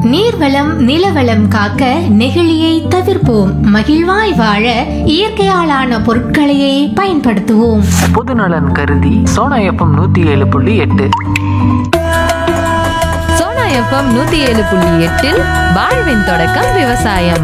நீர்வளம் நிலவளம் காக்க நெகிழியை தவிர்ப்போம் மகிழ்வாய் வாழ இயற்கையாலான பொருட்களையே பயன்படுத்துவோம் பொதுநலன் கருதி சோனா எஃப்எம் நூத்தி ஏழு புள்ளி எட்டு சோனா எஃப்எம் நூத்தி ஏழு புள்ளி எட்டில் வாழ்வின் தொடக்கம் விவசாயம்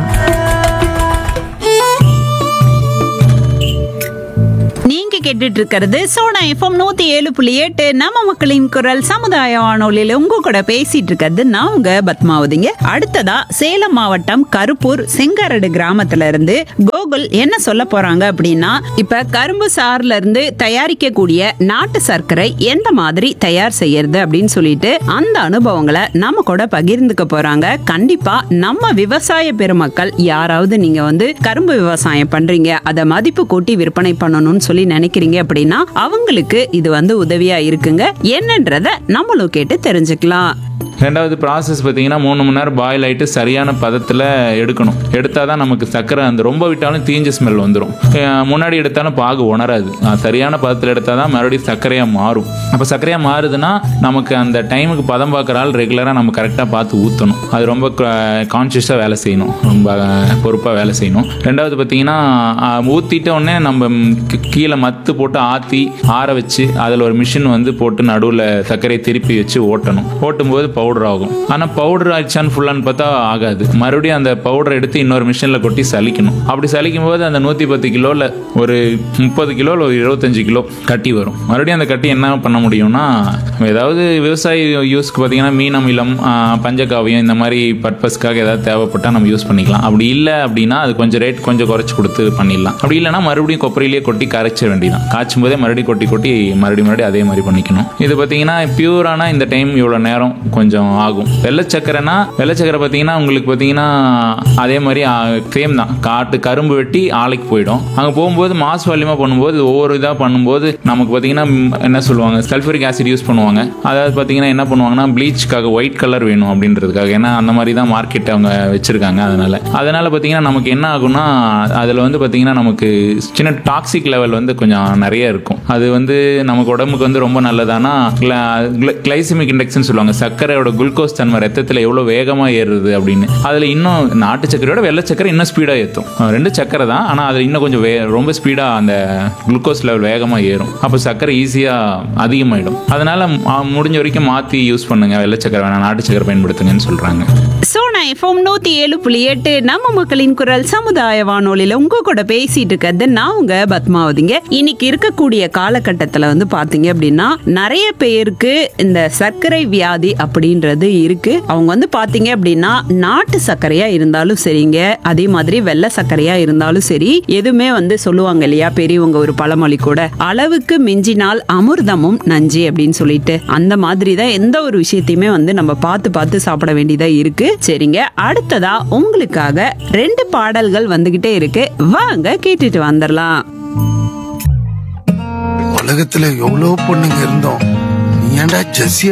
நீங்க கேட்டுட்டு இருக்கிறது சோனா எஃப்எம் நூத்தி ஏழு புள்ளி எட்டு நம்ம மக்களின் குரல் சமுதாய வானொலியில உங்க கூட பேசிட்டு இருக்கிறது நான் உங்க பத்மாவதிங்க அடுத்ததா சேலம் மாவட்டம் கருப்பூர் செங்கரடு கிராமத்துல இருந்து கோகுல் என்ன சொல்ல போறாங்க அப்படின்னா இப்ப கரும்பு சாறுல இருந்து தயாரிக்கக்கூடிய நாட்டு சர்க்கரை எந்த மாதிரி தயார் செய்யறது அப்படின்னு சொல்லிட்டு அந்த அனுபவங்களை நம்ம கூட பகிர்ந்துக்க போறாங்க கண்டிப்பா நம்ம விவசாய பெருமக்கள் யாராவது நீங்க வந்து கரும்பு விவசாயம் பண்றீங்க அதை மதிப்பு கூட்டி விற்பனை பண்ணணும்னு சொல்லி நினைக்கிறீங்க அப்படின்னா அவங்களுக்கு இது வந்து உதவியா இருக்குங்க என்னன்றத நம்மளும் கேட்டு தெரிஞ்சுக்கலாம் ரெண்டாவது ப்ராசஸ் பார்த்தீங்கன்னா மூணு மணி நேரம் பாயில் ஆகிட்டு சரியான பதத்தில் எடுக்கணும் எடுத்தால் தான் நமக்கு சர்க்கரை அந்த ரொம்ப விட்டாலும் தீஞ்ச ஸ்மெல் வந்துடும் முன்னாடி எடுத்தாலும் பாகு உணராது அஹ் சரியான பதத்தில் எடுத்தால் தான் மறுபடியும் சர்க்கரையாக மாறும் அப்போ சர்க்கரையாக மாறுதுன்னா நமக்கு அந்த டைமுக்கு பதம் பார்க்குற ஆள் ரெகுலராக நம்ம கரெக்டாக பார்த்து ஊற்றணும் அது ரொம்ப கான்ஷியஸாக வேலை செய்யணும் ரொம்ப பொறுப்பாக வேலை செய்யணும் ரெண்டாவது பார்த்தீங்கன்னா ஊற்றிட்ட உடனே நம்ம கீ- கீழே மத்து போட்டு ஆற்றி ஆற வச்சு அதில் ஒரு மிஷின் வந்து போட்டு நடுவில் சர்க்கரையை திருப்பி வச்சு ஓட்டணும் ஓட்டும்போது பவுடர் ஆகும் ஆனால் பவுடர் ஆயிடுச்சான்னு ஃபுல்லான்னு பார்த்தா ஆகாது மறுபடியும் அந்த பவுடர் எடுத்து இன்னொரு மிஷினில் கொட்டி சலிக்கணும் அப்படி சலிக்கும் போது அந்த நூற்றி பத்து கிலோவில் ஒரு முப்பது கிலோ இல்லை ஒரு இருபத்தஞ்சு கிலோ கட்டி வரும் மறுபடியும் அந்த கட்டி என்ன பண்ண முடியும்னா ஏதாவது விவசாய யூஸ்க்கு பார்த்தீங்கன்னா மீன் அமிலம் ஆஹ், பஞ்சகாவியம் இந்த மாதிரி பர்பஸ்க்காக ஏதாவது தேவைப்பட்டால் நம்ம யூஸ் பண்ணிக்கலாம் அப்படி இல்லை அப்படின்னா அது கொஞ்சம் ரேட் கொஞ்சம் குறைச்சி கொடுத்து பண்ணிடலாம் அப்படி இல்லைன்னா மறுபடியும் கொப்பரையிலேயே கொட்டி கரைச்சிட வேண்டியதான் காய்ச்சும் போதே மறுபடியும் கொட்டி கொட்டி மறுபடியும் மறுபடியும் அதே மாதிரி பண்ணிக்கணும் இது பார்த்தீங்கன்னா பியூரான இந்த டைம் இவ்வளோ நேரம் கொஞ்சம் ஆகும் வெள்ளை சக்கரைனா வெள்ளை சக்கரை பார்த்தீங்கன்னா உங்களுக்கு பார்த்தீங்கன்னா அதே மாதிரி சேம் தான் காட்டு கரும்பு வெட்டி ஆலைக்கு போயிடும் அங்கே போகும்போது மாஸ் வால்யூமாக பண்ணும்போது ஒவ்வொரு இதாக பண்ணும்போது நமக்கு பார்த்தீங்கன்னா ம், என்ன சொல்லுவாங்க சல்ஃபரிக் ஆசிட் யூஸ் பண்ணுவாங்க அதாவது பார்த்தீங்கன்னா என்ன பண்ணுவாங்கன்னா ப்ளீச்சுக்காக ஒயிட் கலர் வேணும் அப்படின்றதுக்காக ஏன்னா அந்த மாதிரி தான் மார்க்கெட் அவங்க வச்சிருக்காங்க அதனால அதனால பார்த்தீங்கன்னா நமக்கு என்ன ஆகும்னா அதில் வந்து பார்த்தீங்கன்னா நமக்கு சின்ன டாக்ஸிக் லெவல் வந்து கொஞ்சம் நிறைய இருக்கும் அது வந்து நமக்கு உடம்புக்கு வந்து ரொம்ப நல்லதானா கிளைசிமிக் இண்டெக்ஸ்னு சொல்லுவாங்க சர்க்கரையோட குளுக்கோஸ் தன்மை ரத்தத்தில் எவ்வளோ வேகமாக ஏறுது அப்படின்னு அதில் இன்னும் நாட்டு சர்க்கரையோட வெள்ளை சர்க்கரை இன்னும் ஸ்பீடாக ஏற்றும் ரெண்டு சர்க்கரை தான் ஆனால் அதில் இன்னும் கொஞ்சம் வே ரொம்ப ஸ்பீடாக அந்த குளுக்கோஸ் லெவல் வேகமாக ஏறும் அப்போ சர்க்கரை ஈஸியாக அதிகமாயிடும் அதனால ம- முடிஞ்ச வரைக்கும் மாற்றி யூஸ் பண்ணுங்க வெள்ளை சர்க்கரை வேணாம் நாட்டு சர்க்கரை பயன்படுத்துங்கன்னு சொல்கிறாங்க சோனா எஃப்எம் நூத்தி ஏழு புள்ளி எட்டு நம்ம மக்களின் குரல் சமுதாய வானொலியில உங்க கூட பேசிட்டு இருக்கிறது நான் உங்க பத்மாவதிங்க இன்னைக்கு இருக்கக்கூடிய காலகட்டத்துல வந்து பாத்தீங்க அப்படின்னா நிறைய பேருக்கு இந்த சர்க்கரை வியாதி அப்படின்றது இருக்கு அவங்க வந்து பாத்தீங்க அப்படின்னா நாட்டு சர்க்கரையா இருந்தாலும் சரிங்க அதே மாதிரி வெள்ளை சர்க்கரையா இருந்தாலும் சரி எதுவுமே வந்து சொல்லுவாங்க இல்லையா பெரியவங்க ஒரு பழமொழி கூட அளவுக்கு மிஞ்சினால் அமிர்தமும் நஞ்சு அப்படின்னு சொல்லிட்டு அந்த மாதிரி தான் எந்த ஒரு விஷயத்தையுமே வந்து நம்ம பார்த்து பார்த்து சாப்பிட வேண்டியதா இருக்கு சரிங்க அடுத்ததா உங்களுக்காக ரெண்டு பாடல்கள் வந்துகிட்டே இருக்கு வாங்க கேட்டுட்டு வந்துடலாம் உலகத்துல எவ்வளவு பொண்ணுங்க இருந்தோம் நீ ஏன்டா ஜெஸ்ஸிய